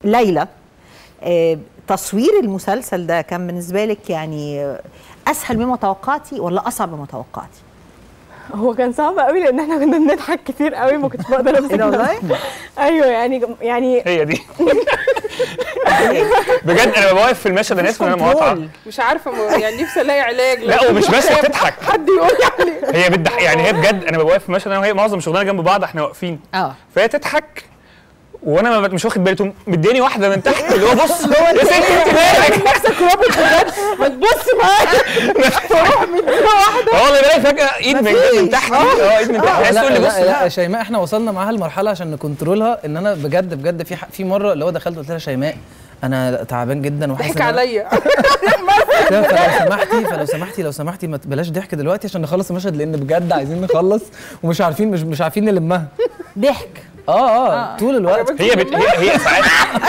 ليلى آه، تصوير المسلسل ده كان بالنسبه لك يعني آه، اسهل مما توقعتي ولا اصعب مما توقعتي؟ هو كان صعب قوي لان احنا كنا بنضحك كتير قوي ما كنتش بقدر امسك إيه ده والله؟ نفسي. ايوه يعني يعني هي دي بجد انا بوقف في المشهد الناس وانا مقاطعه كنترول. مش عارفه م- يعني نفسي الاقي علاج لا ومش بس بتضحك حد يقول يعني هي بتضحك يعني هي بجد انا بوقف في المشهد انا وهي معظم شغلنا جنب بعض احنا واقفين اه فهي تضحك وانا ما- مش واخد بالي تقوم مدياني واحده من تحت اللي هو بص يا ستي انت مالك نفسك رابط بجد ما تبص معايا تروح مديها واحده هو اللي بلاقي فجاه ايد من من تحت اه ايد من تحت تحس لا تقول لي لا, بص لا, لا شيماء احنا وصلنا معاها المرحله عشان نكنترولها ان انا بجد بجد في ح- في مره اللي هو دخلت قلت لها شيماء انا تعبان جدا وحاسس ضحك إن أنا- عليا فلو سمحتي فلو سمحتي لو سمحتي ما ت- بلاش ضحك دلوقتي عشان نخلص المشهد لان بجد عايزين نخلص ومش عارفين مش مش عارفين نلمها ضحك اه اه طول الوقت هي بت... هي هي ساعات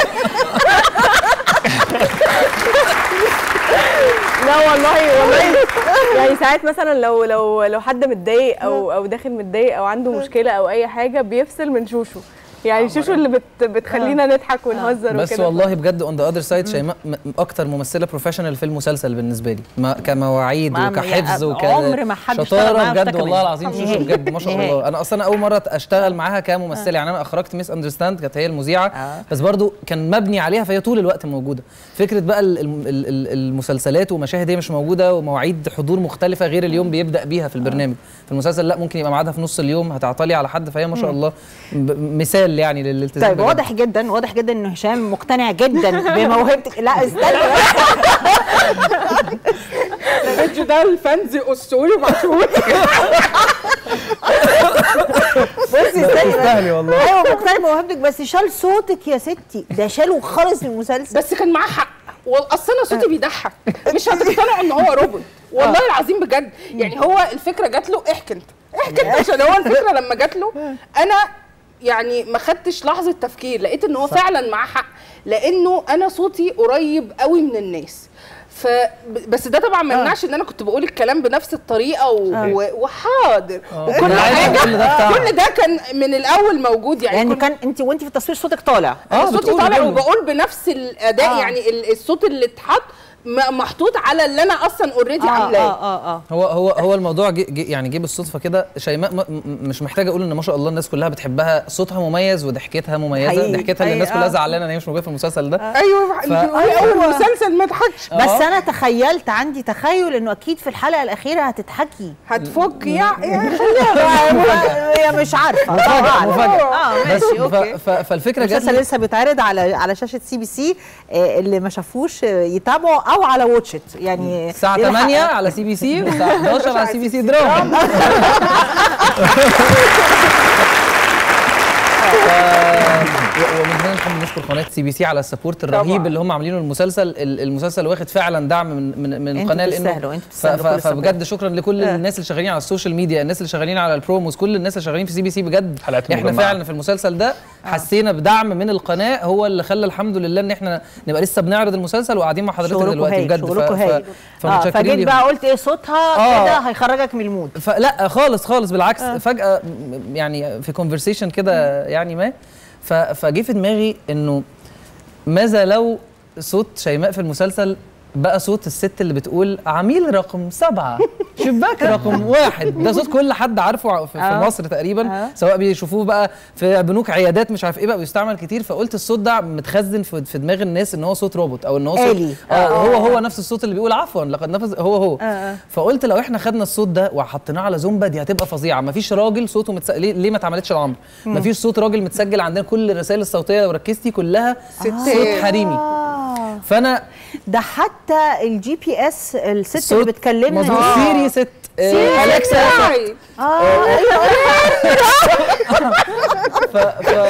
لا والله والله يعني ساعات مثلا لو لو لو حد متضايق او او داخل متضايق او عنده مشكله او اي حاجه بيفصل من شوشو يعني شوشو اللي بت بتخلينا نضحك ونهزر بس وكده والله بجد اون ذا اذر سايد شيماء م- اكتر ممثله بروفيشنال في المسلسل بالنسبه لي ما كمواعيد ما- وكحفظ يا- وك عمر ما حد اشتغل شطاره معاها بجد وافتكر والله منها. العظيم شوشو نهائي. بجد ما شاء نهائي. الله انا اصلا اول مره اشتغل معاها كممثله يعني انا اخرجت ميس اندرستاند كانت هي المذيعه آه. بس برضو كان مبني عليها فهي طول الوقت موجوده فكره بقى ال- ال- ال- ال- المسلسلات ومشاهد هي مش موجوده ومواعيد حضور مختلفه غير اليوم بيبدا بيها في البرنامج في المسلسل لا ممكن يبقى ميعادها في نص اليوم هتعطلي على حد فهي ما شاء الله ب- مثال يعني للالتزام طيب بجد. واضح جدا واضح جدا ان هشام مقتنع جدا بموهبتك لا استنى الفيديو ده الفانز اسطوري وبعتهولي بصي استني تستاهلي والله ايوه مقتنع بموهبتك بس شال صوتك يا ستي ده شاله خالص من المسلسل بس كان معاه حق واصل انا صوتي بيضحك مش هتقتنعوا ان هو روبوت والله العظيم بجد يعني هو الفكره جات له احكي انت احكي انت عشان هو الفكره لما جات له انا يعني ما خدتش لحظه تفكير لقيت ان هو فعلا معاه حق لانه انا صوتي قريب قوي من الناس ف بس ده طبعا ما يمنعش ان انا كنت بقول الكلام بنفس الطريقه و... و... وحاضر وكل أنا عايز حاجه كل ده بتاعه. كل ده كان من الاول موجود يعني, يعني كنت- كان انت وانت في التصوير صوتك طالع اه صوتي بتقولي طالع كله. وبقول بنفس الاداء آه. يعني ال- الصوت اللي اتحط م- محطوط على اللي انا اصلا اوريدي اه عاملاه اه اه هو هو هو الموضوع جي جي يعني جه بالصدفه كده شيماء م- م- مش محتاجه اقول ان ما شاء الله الناس كلها بتحبها صوتها مميز وضحكتها مميزه حقيقي. ضحكتها اللي الناس حقيقي. كلها آه. زعلانه ان هي مش موجوده في المسلسل ده ايوه ف- ف... اول مسلسل ما ضحكش بس انا تخيلت عندي تخيل انه اكيد في الحلقه الاخيره هتضحكي هتفك يا يا هي مش عارفه مفاجأة، طبعاً. مفاجأة. اه بس ماشي ف- اوكي ف- فالفكره جت المسلسل لي- لسه بيتعرض على على شاشه سي بي سي آه، اللي ما شافوش آه، يتابعوا او على واتشت يعني الساعه يلحق- 8 على سي بي سي والساعه 11 على سي بي سي دراما ف- ومن هنا نحب نشكر قناه سي بي سي على السبورت الرهيب طبعاً. اللي هم عاملينه المسلسل ال- المسلسل واخد فعلا دعم من من من انتوا القناه لانه تستاهلوا، انتوا ف- تستاهلوا ف- كل السبورت. فبجد شكرا لكل آه. الناس اللي شغالين على السوشيال ميديا الناس اللي شغالين على البروموز كل الناس اللي شغالين في سي بي سي بجد حلقات احنا مجمعة. فعلا في المسلسل ده حسينا بدعم من القناه هو اللي خلى الحمد لله ان احنا نبقى لسه بنعرض المسلسل وقاعدين مع حضرتك شغلكم دلوقتي هايل بجد ف- شغلكم ف- هايل اه فمتشكرين فجيت ليهم. بقى قلت ايه صوتها آه. كده هيخرجك من المود فلا خالص خالص بالعكس فجاه م- يعني في كونفرسيشن كده يعني ما ف- فجه في دماغي انه ماذا لو صوت شيماء في المسلسل بقى صوت الست اللي بتقول عميل رقم سبعة شباك رقم واحد ده صوت كل حد عارفه في, في آه. مصر تقريبا آه. سواء بيشوفوه بقى في بنوك عيادات مش عارف ايه بقى بيستعمل كتير فقلت الصوت ده متخزن في, في دماغ الناس ان هو صوت روبوت او ان هو صوت آلي. اه هو هو نفس الصوت اللي بيقول عفوا لقد نفذ هو هو آه. فقلت لو احنا خدنا الصوت ده وحطيناه على زومبا دي هتبقى فظيعه مفيش راجل صوته متس... ليه, ليه ما اتعملتش العمر مفيش صوت راجل متسجل عندنا كل الرسائل الصوتيه لو ركزتي كلها ستات. صوت حريمي آه. فانا ده حتى الجي بي اس الست اللي صوت بتكلمنا مظبوط دي. سيري ست آه، اليكسا بتاعي. اه ايوه ف... ف...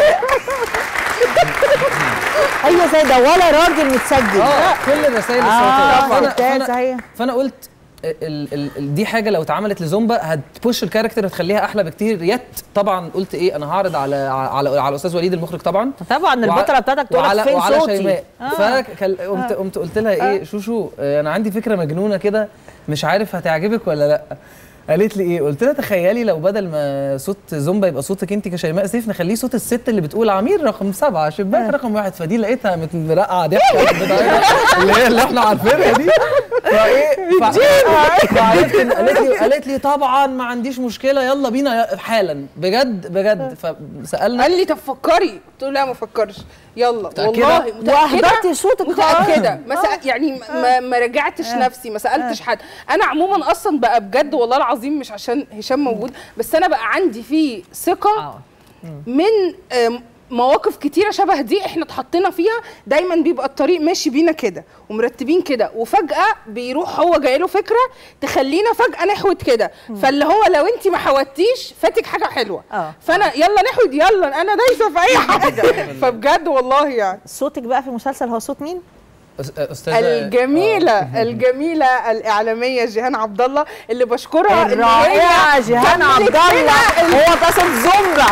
ايوه زي ده ولا راجل متسجل اه كل الرسائل اه الصوتيه فانا ستات فانا, صحيح فأنا قلت ال ال ال دي حاجه لو اتعملت لزومبا هتبوش الكاركتر وتخليها احلى بكتير يت طبعا قلت ايه انا هعرض على على على الاستاذ وليد المخرج طبعا طبعا البطله بتاعتك تقول لك وعلى فين وعلى صوتي شيماء آه. فقمت قمت قلت لها ايه شوشو آه، انا عندي فكره مجنونه كده مش عارف هتعجبك ولا لا قالت لي ايه قلت لها تخيلي لو بدل ما صوت زومبا يبقى صوتك انت كشيماء سيف نخليه صوت الست اللي بتقول عمير رقم سبعة شباك رقم واحد فدي لقيتها مت- مرقعه ضحكه بتاعتها اللي هي اللي احنا عارفينها دي فايه ف- فعرفت إن- قالت لي قالت لي طبعا ما عنديش مشكله يلا بينا يا- حالا بجد بجد فسالنا قال لي طب فكري قلت له لا ما فكرش يلا متأكدة؟ والله متاكده واهدرتي صوتك متاكده ما سأ... يعني ما, ما رجعتش نفسي ما سالتش حد انا عموما اصلا بقى بجد والله العظيم مش عشان هشام موجود بس انا بقى عندي فيه ثقه آه. من آم، مواقف كتيره شبه دي احنا اتحطينا فيها دايما بيبقى الطريق ماشي بينا كده ومرتبين كده وفجاه بيروح هو جاي له فكره تخلينا فجاه نحوت كده فاللي هو لو انت ما حودتيش فاتك حاجه حلوه آه. فانا يلا نحود يلا انا دايسه في اي حاجه فبجد والله يعني صوتك بقى في المسلسل هو صوت مين؟ أس- استاذه الجميله الجميله الاعلاميه جيهان عبد الله اللي بشكرها إن هي الرائعة جيهان عبد كملت الله هو ده صوت زمرة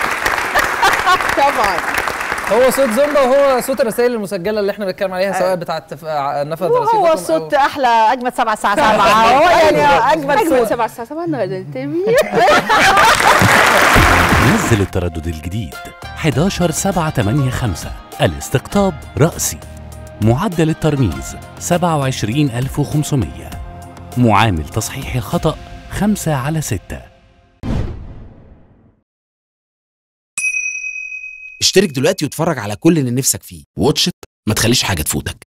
طبعا هو صوت زومبا وهو صوت الرسائل المسجله اللي احنا بنتكلم عليها سواء بتاعت ف- نفذ وهو رصيدكم صوت أو- احلى اجمد سبعة الساعة سبعة هو يعني اجمد اجمل صوت سبع الساعه 7 غدا نزل التردد الجديد 11 7 8 5 الاستقطاب رأسي معدل الترميز 27500 معامل تصحيح الخطأ 5 على 6 اشترك دلوقتي واتفرج على كل اللي نفسك فيه واتش إت، ما تخليش حاجة تفوتك